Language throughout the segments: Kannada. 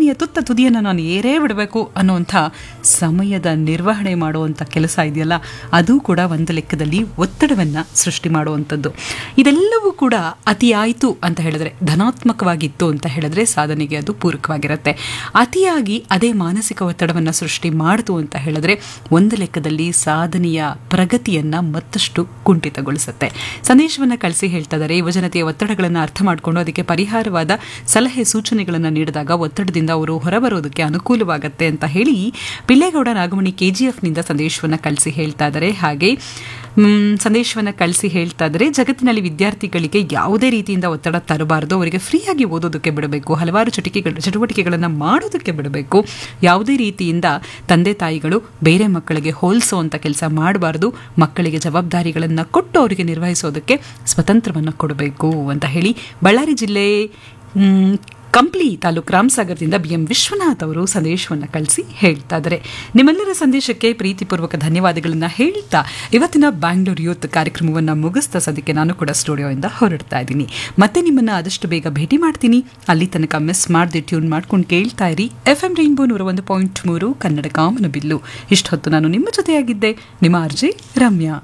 ಸಾಧನೆಯ ತುತ್ತ ತುದಿಯನ್ನು ನಾನು ಏರೇ ಬಿಡಬೇಕು ಅನ್ನುವಂಥ ಸಮಯದ ನಿರ್ವಹಣೆ ಮಾಡುವಂಥ ಕೆಲಸ ಇದೆಯಲ್ಲ ಅದು ಕೂಡ ಒಂದು ಲೆಕ್ಕದಲ್ಲಿ ಒತ್ತಡವನ್ನು ಸೃಷ್ಟಿ ಮಾಡುವಂಥದ್ದು ಇದೆಲ್ಲವೂ ಕೂಡ ಅತಿಯಾಯಿತು ಅಂತ ಹೇಳಿದ್ರೆ ಧನಾತ್ಮಕವಾಗಿತ್ತು ಅಂತ ಹೇಳಿದ್ರೆ ಸಾಧನೆಗೆ ಅದು ಪೂರಕವಾಗಿರುತ್ತೆ ಅತಿಯಾಗಿ ಅದೇ ಮಾನಸಿಕ ಒತ್ತಡವನ್ನು ಸೃಷ್ಟಿ ಮಾಡಿತು ಅಂತ ಹೇಳಿದ್ರೆ ಒಂದು ಲೆಕ್ಕದಲ್ಲಿ ಸಾಧನೆಯ ಪ್ರಗತಿಯನ್ನ ಮತ್ತಷ್ಟು ಕುಂಠಿತಗೊಳಿಸುತ್ತೆ ಸಂದೇಶವನ್ನು ಕಳಿಸಿ ಹೇಳ್ತಾ ಇದ್ದಾರೆ ಯುವಜನತೆಯ ಒತ್ತಡಗಳನ್ನು ಅರ್ಥ ಮಾಡಿಕೊಂಡು ಅದಕ್ಕೆ ಪರಿಹಾರವಾದ ಸಲಹೆ ಸೂಚನೆಗಳನ್ನು ನೀಡಿದಾಗ ಒತ್ತಡದಿಂದ ಅವರು ಹೊರಬರೋದಕ್ಕೆ ಅನುಕೂಲವಾಗುತ್ತೆ ಅಂತ ಹೇಳಿ ಪಿಳ್ಳೇಗೌಡ ನಾಗಮಣಿ ಕೆಜಿಎಫ್ನಿಂದ ಸಂದೇಶವನ್ನು ಕಳಿಸಿ ಹೇಳ್ತಾ ಇದ್ದಾರೆ ಹಾಗೆ ಸಂದೇಶವನ್ನು ಕಳಿಸಿ ಹೇಳ್ತಾ ಇದ್ದಾರೆ ಜಗತ್ತಿನಲ್ಲಿ ವಿದ್ಯಾರ್ಥಿಗಳಿಗೆ ಯಾವುದೇ ರೀತಿಯಿಂದ ಒತ್ತಡ ತರಬಾರದು ಅವರಿಗೆ ಫ್ರೀಯಾಗಿ ಓದೋದಕ್ಕೆ ಬಿಡಬೇಕು ಹಲವಾರು ಚಟುಕಿಗಳು ಚಟುವಟಿಕೆಗಳನ್ನು ಮಾಡೋದಕ್ಕೆ ಬಿಡಬೇಕು ಯಾವುದೇ ರೀತಿಯಿಂದ ತಂದೆ ತಾಯಿಗಳು ಬೇರೆ ಮಕ್ಕಳಿಗೆ ಹೋಲಿಸುವಂಥ ಕೆಲಸ ಮಾಡಬಾರ್ದು ಮಕ್ಕಳಿಗೆ ಜವಾಬ್ದಾರಿಗಳನ್ನು ಕೊಟ್ಟು ಅವರಿಗೆ ನಿರ್ವಹಿಸೋದಕ್ಕೆ ಸ್ವತಂತ್ರವನ್ನು ಕೊಡಬೇಕು ಅಂತ ಹೇಳಿ ಬಳ್ಳಾರಿ ಜಿಲ್ಲೆ ಮ್, ಕಂಪ್ಲಿ ತಾಲೂಕು ರಾಮಸಾಗರದಿಂದ ಬಿ ಎಂ ವಿಶ್ವನಾಥ್ ಅವರು ಸಂದೇಶವನ್ನು ಕಳಿಸಿ ಹೇಳ್ತಾ ಇದ್ದಾರೆ ನಿಮ್ಮೆಲ್ಲರ ಸಂದೇಶಕ್ಕೆ ಪ್ರೀತಿಪೂರ್ವಕ ಧನ್ಯವಾದಗಳನ್ನು ಹೇಳ್ತಾ ಇವತ್ತಿನ ಬ್ಯಾಂಗ್ಳೂರ್ ಯೂತ್ ಕಾರ್ಯಕ್ರಮವನ್ನು ಮುಗಿಸ್ತಾ ಸದ್ಯಕ್ಕೆ ನಾನು ಕೂಡ ಸ್ಟುಡಿಯೋಯಿಂದ ಹೊರಡ್ತಾ ಇದ್ದೀನಿ ಮತ್ತೆ ನಿಮ್ಮನ್ನು ಆದಷ್ಟು ಬೇಗ ಭೇಟಿ ಮಾಡ್ತೀನಿ ಅಲ್ಲಿ ತನಕ ಮಿಸ್ ಮಾಡದೆ ಟ್ಯೂನ್ ಮಾಡ್ಕೊಂಡು ಕೇಳ್ತಾ ಇರಿ ಎಫ್ ಎಂ ರೈನ್ಬೋ ನೂರ ಒಂದು ಪಾಯಿಂಟ್ ಮೂರು ಕನ್ನಡ ಕಾಮನ ಬಿಲ್ಲು ಇಷ್ಟೊತ್ತು ನಾನು ನಿಮ್ಮ ಜೊತೆಯಾಗಿದ್ದೆ ನಿಮ್ಮ ಅರ್ಜಿ Ramya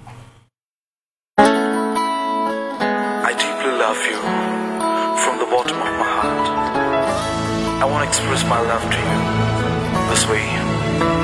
I deeply love you from the bottom of my heart. I want to express my love to you this way.